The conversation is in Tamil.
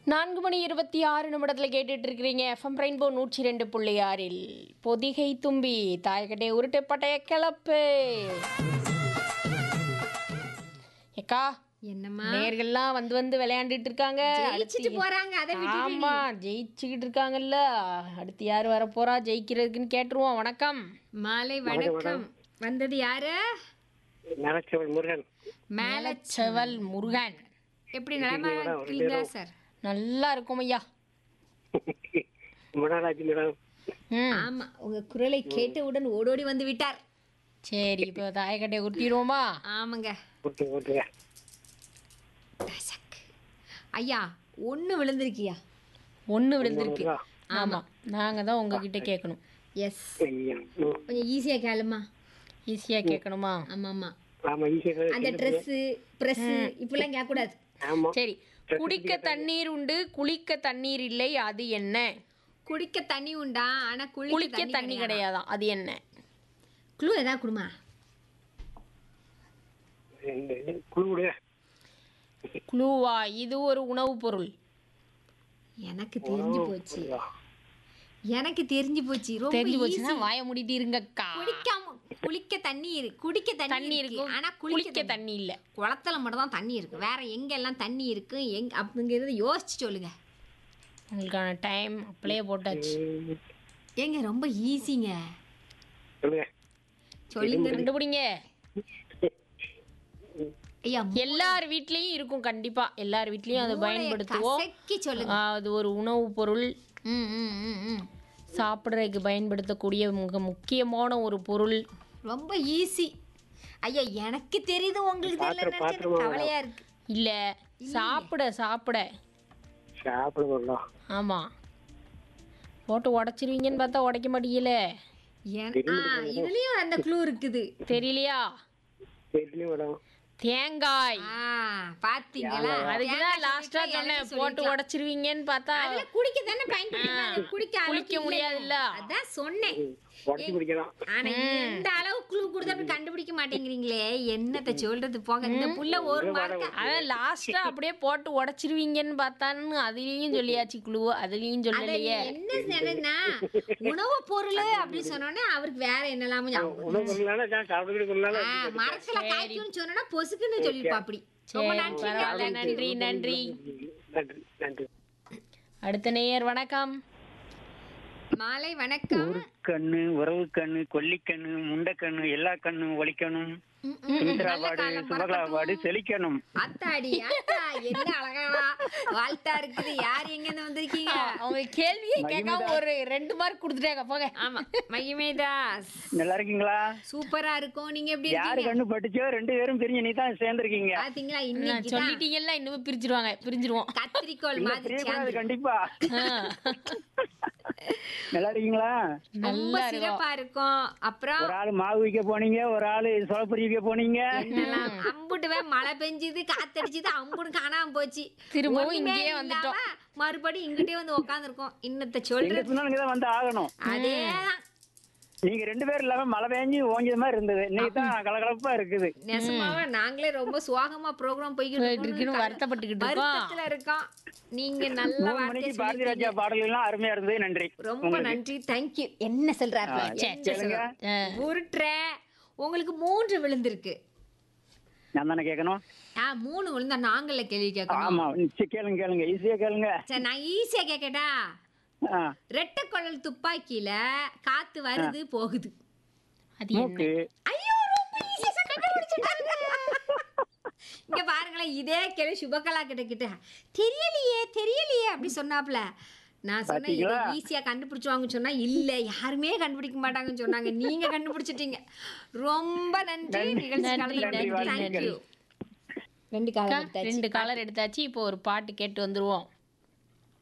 நான்கு மணி இருபத்தி ஆறு நிமிடத்தில் கேட்டுட்டு இருக்கிறீங்க எஃப்எம் ரெயின்போ நூற்றி ரெண்டு புள்ளி ஆறில் பொதிகை தும்பி தாயக்கட்டை உருட்டுப்பட்டைய கிளப்பு ஏக்கா என்னம்மா நேர்கள்லாம் வந்து வந்து விளையாண்டுட்டு இருக்காங்க ஜெயிச்சிட்டு அடுத்து- போறாங்க அதை விட்டுட்டு ஆமா ஜெயிச்சுக்கிட்டு இருக்காங்கல்ல அடுத்து யார் வர போறா ஜெயிக்கிறதுக்குன்னு கேட்டுருவோம் வணக்கம் மாலை வணக்கம் வந்தது யாரு நரச்சவள் முருகன் மேல செவல் முருகன் எப்படி நலமா இருக்கீங்களா சார் நல்லா இருக்கும் ஐயா மனராஜ் மேடம் ம் ஆமா உங்க குரலை கேட்டவுடன் ஓடோடி வந்து விட்டார் சரி இப்போ தாயக்கட்டையை உருட்டிடுவோமா ஆமாங்க ஓட்டு ஓட்டுங்க டசக். ஐயா ஒண்ணு விழுந்திருக்கியா ஒன்று விழுந்திருக்கு முருகா. ஆமா நாங்க தான் உங்ககிட்ட கேட்கணும் எஸ் ஐயா, ம். கொஞ்சம் ஈஸியா கேளுமா ஈஸியா கேட்கணுமா ஆமா ஆமா ஆமா ஈஸியா அந்த ட்ரெஸ் பிரஸ் இப்பெல்லாம் கேட்க கூடாது ஆமா சரி குடிக்க தண்ணீர் உண்டு குளிக்க தண்ணீர் இல்லை அது என்ன குடிக்க தண்ணி உண்டா ஆனா குளிக்க குளிக்க தண்ணி கிடையாதாம் அது என்ன குழு ஏதாவது குடுமா இந்த இது குழுவுடைய குளூவா இது ஒரு உணவுப் பொருள் எனக்கு தெரிஞ்சு போச்சு எனக்கு தெரிஞ்சு போச்சு ரொம்ப தெரிஞ்சு easy. போச்சுன்னா வாய மூடிட்டு இருங்கக்கா குளிக்காம குளிக்க தண்ணி இருக்கு குடிக்க தண்ணி தண்ணி இருக்கு இருக்கும் ஆனா குளிக்க குளிக்க தண்ணி இல்ல குளத்துல மட்டும் தான் தண்ணி இருக்கு வேற எங்க எல்லாம் தண்ணி இருக்கு எங்க அப்படிங்கறத யோசிச்சு சொல்லுங்க உங்களுக்கான டைம் அப்படியே போட்டாச்சு ஏங்க ரொம்ப ஈஸிங்க சொல்லுங்க சொல்லுங்க கண்டுபிடிங்க ஐயா எல்லார் வீட்லயும் இருக்கும் கண்டிப்பா எல்லார் வீட்லயும் அதை பயன்படுத்துவோம் கசக்கி சொல்லுங்க ஆ, அது ஒரு உணவுப் பொருள் ம், ம், ம், ம். சாப்பிட்றதுக்கு பயன்படுத்தக்கூடிய மிக முக்கியமான ஒரு பொருள் ரொம்ப ஈஸி ஐயா எனக்கு தெரியுது உங்களுக்கு தெரியல நினைச்சு எனக்கு கவலையா இருக்கு இல்ல சாப்பிட சாப்பிட சாப்பிட வரலாம் ஆமா போட்டு உடைச்சிருவீங்கன்னு பார்த்தா உடைக்க மாட்டீங்கல என- ஆ, இதுலயும் அந்த க்ளூ இருக்குது தெரியலையா வீட்லயும் வரும் தேங்காய் ஆ பாத்தீங்களா அதுக்குதான் லாஸ்டா சொன்னேன் போட்டு உடைச்சிருவீங்கன்னு பார்த்தா அதுல குடிக்க தானே பயன்படுத்துறாங்க குடிக்க அளவுக்கு குளிக்க இல்லைல்ல. முடியாதுல்ல. அதான் சொன்னேன் உடச்சு குடிக்கலாம் ஆனா எந்த அளவு குழு கொடுத்து அப்படி கண்டுபிடிக்க மாட்டேங்கிறீங்களே என்னத்த சொல்றது போங்க இந்த புள்ள ஒரு மார்க்க அதான் லாஸ்டா அப்படியே போட்டு உடைச்சிருவீங்கன்னு பார்த்தான்னு அதுலயும் சொல்லியாச்சு குழுவோ அதுலயும் சொல்லலையே என்ன நினைனா உணவு பொருள் அப்படின்னு சொன்னோன்னே அவருக்கு வேற என்னலாமோ ஞாபகம் உணவு பொருளால சாப்பிட பொருளால ஆ, மரத்துல காய்க்கும்னு சொன்னா பொசுக்குன்னு சொல்லிருப்பா அப்படி ரொம்ப சரி நன்றி பரவாயில்ல நன்றி நன்றி நன்றி நன்றி அடுத்த நேயர் வணக்கம் மாலை வணக்கம் கண்ணு உறவு கண்ணு கொல்லிக்கண்ணு முண்டக்கண்ணு எல்லா கண்ணு ஒலிக்கணும் சுமித்ராபாடு சுபகலாபாடு செழிக்கணும் அத்தாடி அத்தா என்ன அழகானா வாழ்த்தா இருக்குது யார் எங்க இருந்து வந்திருக்கீங்க அவங்க கேள்வியே கேட்காம ஒரு ரெண்டு மார்க் கொடுத்துட்டாங்க போங்க ஆமா மகிமேதாஸ் நல்லா இருக்கீங்களா சூப்பரா இருக்கும் நீங்க எப்படி யாரு இருக்கீங்க கண்ணு பட்டுச்சோ ரெண்டு பேரும் பிரிஞ்சு நீ தான் சேர்ந்திருக்கீங்க பாத்தீங்களா நான் இன்னைக்கு தான் சொல்லிட்டீங்கல்ல இன்னும் பிரிச்சிருவாங்க பிரிஞ்சிருவோம் கத்திரிக்கோள் இல்ல, மாதிரி பிரியக்கூடாது சேர்ந்து கண்டிப்பா ஆ. நல்லா இருக்கீங்களா ரொம்ப நல்லா இருக்கும் சிறப்பா இருக்கும் அப்புறம் ஒரு ஆளு மாவு விற்க போனீங்க ஒரு ஆளு சோளப்பொரி விற்க போனீங்க என்னலாம் அம்புட்டுவே மழை பெஞ்சுது காத்தடிச்சுது அம்புட்டு காணாம போச்சு திரும்பவும் ஒண்ணுமே இங்கேயே வந்துட்டோம். இல்லாம மறுபடியும் இங்கிட்டே வந்து உட்காந்துருக்கோம் இன்னத்த எங்க சொல்றது சொன்னாலும் தான் வந்து ஆகணும் அதேதான் நீங்க ரெண்டு பேரும் இல்லாம மழை பெஞ்சு ஓஞ்சது மாதிரி இருந்தது இன்னைக்கு தான் கலகலப்பா இருக்குது நெசமாவா நாங்களே ரொம்ப சுவாகமா ப்ரோக்ராம் போய்கிட்டு போயிட்டு இருக்குன்னு இருக்கோம்னு வருத்தப்பட்டுக்கிட்டு இருக்கோம். வருத்தத்துல இருக்கோம் நீங்க நல்ல மூணு வார்த்தை மணிக்கு பாரதி சொல்லிருக்கீங்க. ராஜா பாடல் எல்லாம் அருமையா இருந்தது நன்றி ரொம்ப நன்றி தேங்க்யூ என்ன சொல்றாரு ஆ, என்ன சரி, சரி. சொல்றாரு? ஆ. உருட்டுற உங்களுக்கு மூன்று விழுந்திருக்கு நான் தானே கேட்கணும் ஆ மூணு விழுந்தா நாங்கள கேள்வி கேட்கணும் ஆமா சரி, கேளுங்க கேளுங்க ஈஸியா கேளுங்க சரி நான் ஈஸியா கேட்கட்டா ஆ, ரெட்டை குழல் துப்பாக்கியில காத்து வருது போகுது அது என்ன மூக்கு ஐயோ ரொம்ப ஈஸியா கண்டுபிடிச்சிட்டாங்க இங்க பாருங்களேன் இதே கேள்வி சுபகலா கிட்ட கிட்ட தெரியலையே தெரியலையே அப்படி சொன்னாப்ல நான் சொன்னேன் இதை பாத்தீங்களா? ஈஸியா கண்டுபிடிச்சுவாங்கன்னு சொன்னா இல்ல யாருமே கண்டுபிடிக்க மாட்டாங்கன்னு சொன்னாங்க நீங்க கண்டுபிடிச்சிட்டீங்க ரொம்ப நன்றி நிகழ்ச்சி நன்றி, கலந்து நன்றி, தேங்க்யூ ரெண்டு அக்கா, காலம் ரெண்டு கலர் எடுத்தாச்சு இப்போ ஒரு பாட்டு கேட்டு வந்துருவோம்